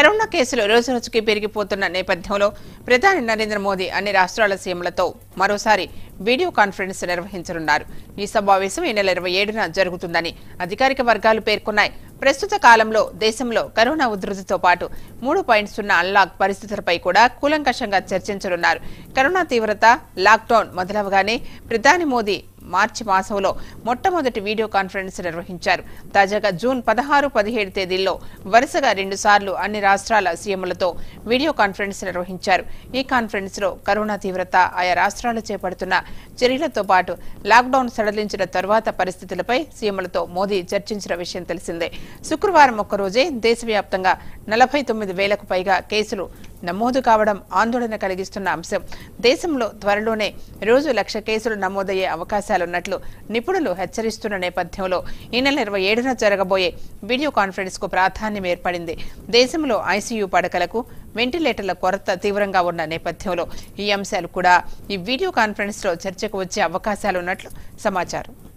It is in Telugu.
కరోనా కేసులు రోజురోజుకి పెరిగిపోతున్న నేపథ్యంలో ప్రధాని నరేంద్ర మోదీ అన్ని రాష్ట్రాల సీఎంలతో మరోసారి వీడియో కాన్ఫరెన్స్ నిర్వహించనున్నారు ఈ సమావేశం ఈ నెల ఇరవై ఏడున జరుగుతుందని అధికారిక వర్గాలు పేర్కొన్నాయి ప్రస్తుత కాలంలో దేశంలో కరోనా ఉధృతితో పాటు మూడు పాయింట్ సున్నా అన్లాక్ పరిస్థితులపై కూడా కూలంకషంగా చర్చించనున్నారు కరోనా తీవ్రత లాక్డౌన్ మొదలవగానే ప్రధాని మోదీ మార్చి మాసంలో మొట్టమొదటి వీడియో కాన్ఫరెన్స్ నిర్వహించారు తాజాగా జూన్ పదహారు పదిహేడు తేదీల్లో వరుసగా రెండు సార్లు అన్ని రాష్ట్రాల సీఎంలతో వీడియో కాన్ఫరెన్స్ నిర్వహించారు ఈ కాన్ఫరెన్స్ లో కరోనా తీవ్రత ఆయా రాష్ట్రాలు చేపడుతున్న చర్యలతో పాటు లాక్డౌన్ సడలించిన తరువాత పరిస్థితులపై సీఎంలతో మోదీ చర్చించిన విషయం తెలిసిందే శుక్రవారం ఒక్కరోజే దేశవ్యాప్తంగా నలభై తొమ్మిది వేలకు పైగా కేసులు నమోదు కావడం ఆందోళన కలిగిస్తున్న అంశం దేశంలో త్వరలోనే రోజు లక్ష కేసులు నమోదయ్యే అవకాశాలున్నట్లు నిపుణులు హెచ్చరిస్తున్న నేపథ్యంలో ఈ నెల ఇరవై ఏడున జరగబోయే వీడియో కాన్ఫరెన్స్ కు ప్రాధాన్యం ఏర్పడింది దేశంలో ఐసీయూ పడకలకు వెంటిలేటర్ల కొరత తీవ్రంగా ఉన్న నేపథ్యంలో ఈ అంశాలు కూడా ఈ వీడియో కాన్ఫరెన్స్ లో చర్చకు వచ్చే అవకాశాలున్నట్లు సమాచారం